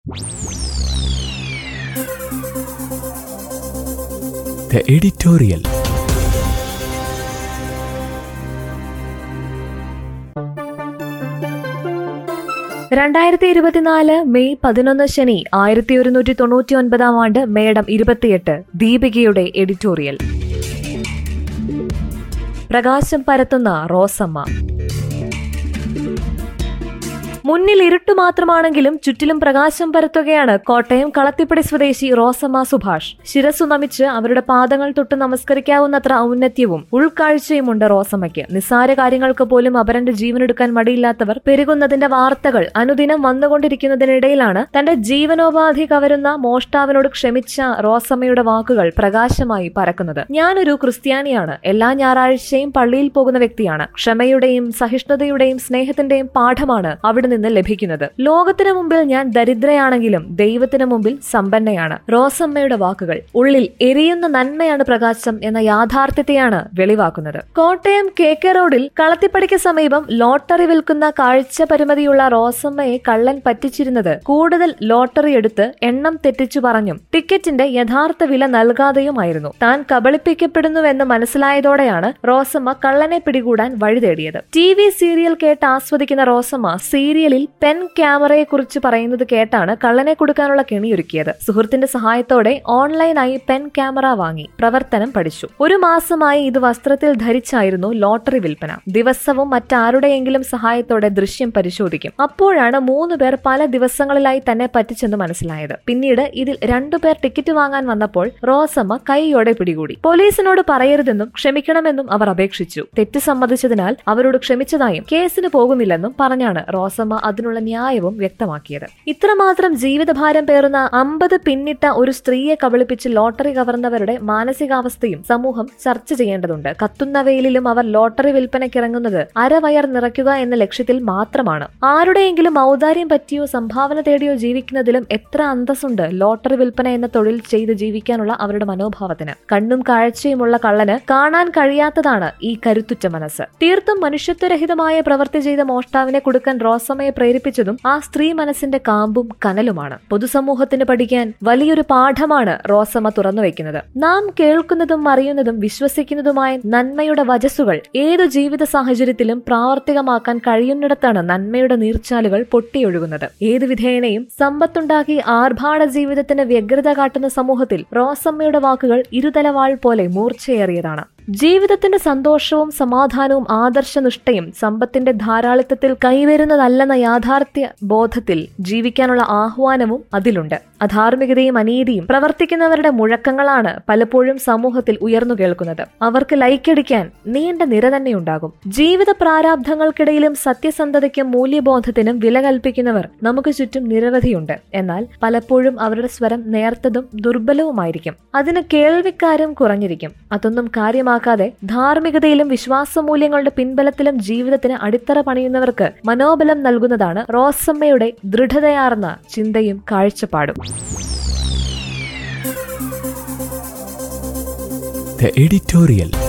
The editorial. രണ്ടായിരത്തി ഇരുപത്തിനാല് May പതിനൊന്ന് ശനി ആയിരത്തി ഒരുന്നൂറ്റി തൊണ്ണൂറ്റി ഒൻപതാം ആണ്ട് മേഡം ഇരുപത്തിയെട്ട് ദീപികയുടെ എഡിറ്റോറിയൽ പ്രകാശം പരത്തുന്ന റോസമ്മ മുന്നിൽ ഇരുട്ട് മാത്രമാണെങ്കിലും ചുറ്റിലും പ്രകാശം പരത്തുകയാണ് കോട്ടയം കളത്തിപ്പടി സ്വദേശി റോസമ്മ സുഭാഷ് ശിരസ്സു നമിച്ച് അവരുടെ പാദങ്ങൾ തൊട്ട് നമസ്കരിക്കാവുന്നത്ര ഔന്നത്യവും ഉൾക്കാഴ്ചയുമുണ്ട് റോസമ്മയ്ക്ക് നിസ്സാര കാര്യങ്ങൾക്ക് പോലും അപരന്റെ ജീവനെടുക്കാൻ മടിയില്ലാത്തവർ പെരുകുന്നതിന്റെ വാർത്തകൾ അനുദിനം വന്നുകൊണ്ടിരിക്കുന്നതിനിടയിലാണ് തന്റെ ജീവനോപാധി കവരുന്ന മോഷ്ടാവിനോട് ക്ഷമിച്ച റോസമ്മയുടെ വാക്കുകൾ പ്രകാശമായി പരക്കുന്നത് ഞാനൊരു ക്രിസ്ത്യാനിയാണ് എല്ലാ ഞായറാഴ്ചയും പള്ളിയിൽ പോകുന്ന വ്യക്തിയാണ് ക്ഷമയുടെയും സഹിഷ്ണുതയുടെയും സ്നേഹത്തിന്റെയും പാഠമാണ് അവിടെ നിന്ന് ലഭിക്കുന്നത് ലോകത്തിന് മുമ്പിൽ ഞാൻ ദരിദ്രയാണെങ്കിലും ദൈവത്തിന് മുമ്പിൽ സമ്പന്നയാണ് റോസമ്മയുടെ വാക്കുകൾ ഉള്ളിൽ എരിയുന്ന നന്മയാണ് പ്രകാശം എന്ന യാഥാർത്ഥ്യത്തെയാണ് വെളിവാക്കുന്നത് കോട്ടയം കെ കെ റോഡിൽ കളത്തിപ്പടിക്ക് സമീപം ലോട്ടറി വിൽക്കുന്ന കാഴ്ച പരിമിതിയുള്ള റോസമ്മയെ കള്ളൻ പറ്റിച്ചിരുന്നത് കൂടുതൽ ലോട്ടറി എടുത്ത് എണ്ണം തെറ്റിച്ചു പറഞ്ഞും ടിക്കറ്റിന്റെ യഥാർത്ഥ വില നൽകാതെയുമായിരുന്നു താൻ കബളിപ്പിക്കപ്പെടുന്നുവെന്ന് മനസ്സിലായതോടെയാണ് റോസമ്മ കള്ളനെ പിടികൂടാൻ വഴിതേടിയത് ടി വി സീരിയൽ കേട്ട് ആസ്വദിക്കുന്ന റോസമ്മ സീരിയലിൽ പെൻ ക്യാമറയെ കുറിച്ച് പറയുന്നത് കേട്ടാണ് കള്ളനെ കൊടുക്കാനുള്ള കെണിയൊരുക്കിയത് സുഹൃത്തിന്റെ സഹായത്തോടെ ഓൺലൈനായി പെൻ ക്യാമറ വാങ്ങി പ്രവർത്തനം പഠിച്ചു ഒരു മാസമായി ഇത് വസ്ത്രത്തിൽ ധരിച്ചായിരുന്നു ലോട്ടറി വിൽപ്പന ദിവസവും മറ്റാരുടെയെങ്കിലും സഹായത്തോടെ ദൃശ്യം പരിശോധിക്കും അപ്പോഴാണ് മൂന്ന് പേർ പല ദിവസങ്ങളിലായി തന്നെ പറ്റിച്ചെന്ന് മനസ്സിലായത് പിന്നീട് ഇതിൽ രണ്ടുപേർ ടിക്കറ്റ് വാങ്ങാൻ വന്നപ്പോൾ റോസമ്മ കൈയോടെ പിടികൂടി പോലീസിനോട് പറയരുതെന്നും ക്ഷമിക്കണമെന്നും അവർ അപേക്ഷിച്ചു തെറ്റ് സമ്മതിച്ചതിനാൽ അവരോട് ക്ഷമിച്ചതായും കേസിന് പോകുന്നില്ലെന്നും പറഞ്ഞാണ് റോസമ്മ അതിനുള്ള ന്യായവും വ്യക്തമാക്കിയത് ഇത്രമാത്രം ജീവിതഭാരം പേറുന്ന അമ്പത് പിന്നിട്ട ഒരു സ്ത്രീയെ കബളിപ്പിച്ച് ലോട്ടറി കവർന്നവരുടെ മാനസികാവസ്ഥയും സമൂഹം ചർച്ച ചെയ്യേണ്ടതുണ്ട് കത്തുന്ന വെയിലിലും അവർ ലോട്ടറി വിൽപ്പനയ്ക്കിറങ്ങുന്നത് അരവയർ നിറയ്ക്കുക എന്ന ലക്ഷ്യത്തിൽ മാത്രമാണ് ആരുടെയെങ്കിലും ഔദാര്യം പറ്റിയോ സംഭാവന തേടിയോ ജീവിക്കുന്നതിലും എത്ര അന്തസ്സുണ്ട് ലോട്ടറി വിൽപ്പന എന്ന തൊഴിൽ ചെയ്ത് ജീവിക്കാനുള്ള അവരുടെ മനോഭാവത്തിന് കണ്ണും കാഴ്ചയുമുള്ള കള്ളന് കാണാൻ കഴിയാത്തതാണ് ഈ കരുത്തുറ്റ മനസ്സ് തീർത്തും മനുഷ്യത്വരഹിതമായ പ്രവൃത്തി ചെയ്ത മോഷ്ടാവിനെ കൊടുക്കാൻ റോസമ്മയെ പ്രേരിപ്പിച്ചതും ആ സ്ത്രീ മനസ്സിന്റെ കാമ്പും കനലുമാണ് പൊതുസമൂഹത്തിന് പഠിക്കാൻ വലിയൊരു പാഠമാണ് റോസമ്മ തുറന്നുവെക്കുന്നത് നാം കേൾക്കുന്നതും അറിയുന്നതും വിശ്വസിക്കുന്നതുമായ നന്മയുടെ വചസ്സുകൾ ഏതു ജീവിത സാഹചര്യത്തിലും പ്രാവർത്തികമാക്കാൻ കഴിയുന്നിടത്താണ് നന്മയുടെ നീർച്ചാലുകൾ പൊട്ടിയൊഴുകുന്നത് ഏതു വിധേയനെയും സമ്പത്തുണ്ടാക്കി ആർഭാട ജീവിതത്തിന് വ്യഗ്രത കാട്ടുന്ന സമൂഹത്തിൽ റോസമ്മയുടെ വാക്കുകൾ ഇരുതലവാൾ പോലെ മൂർച്ചയേറിയതാണ് ജീവിതത്തിന്റെ സന്തോഷവും സമാധാനവും ആദർശനിഷ്ഠയും സമ്പത്തിന്റെ ധാരാളിത്തത്തിൽ കൈവരുന്നതല്ലെന്ന യാഥാർത്ഥ്യ ബോധത്തിൽ ജീവിക്കാനുള്ള ആഹ്വാനവും അതിലുണ്ട് അധാർമികതയും അനീതിയും പ്രവർത്തിക്കുന്നവരുടെ മുഴക്കങ്ങളാണ് പലപ്പോഴും സമൂഹത്തിൽ ഉയർന്നു കേൾക്കുന്നത് അവർക്ക് ലൈക്കടിക്കാൻ നീണ്ട നിര തന്നെയുണ്ടാകും ജീവിത പ്രാരാബ്ധങ്ങൾക്കിടയിലും സത്യസന്ധതയ്ക്കും മൂല്യബോധത്തിനും വില കൽപ്പിക്കുന്നവർ നമുക്ക് ചുറ്റും നിരവധിയുണ്ട് എന്നാൽ പലപ്പോഴും അവരുടെ സ്വരം നേർത്തതും ദുർബലവുമായിരിക്കും അതിന് കേൾവിക്കാരും കുറഞ്ഞിരിക്കും അതൊന്നും കാര്യമാക്കാതെ ധാർമ്മികതയിലും വിശ്വാസമൂല്യങ്ങളുടെ പിൻബലത്തിലും ജീവിതത്തിന് അടിത്തറ പണിയുന്നവർക്ക് മനോബലം നൽകുന്നതാണ് റോസമ്മയുടെ ദൃഢതയാർന്ന ചിന്തയും കാഴ്ചപ്പാടും The editorial.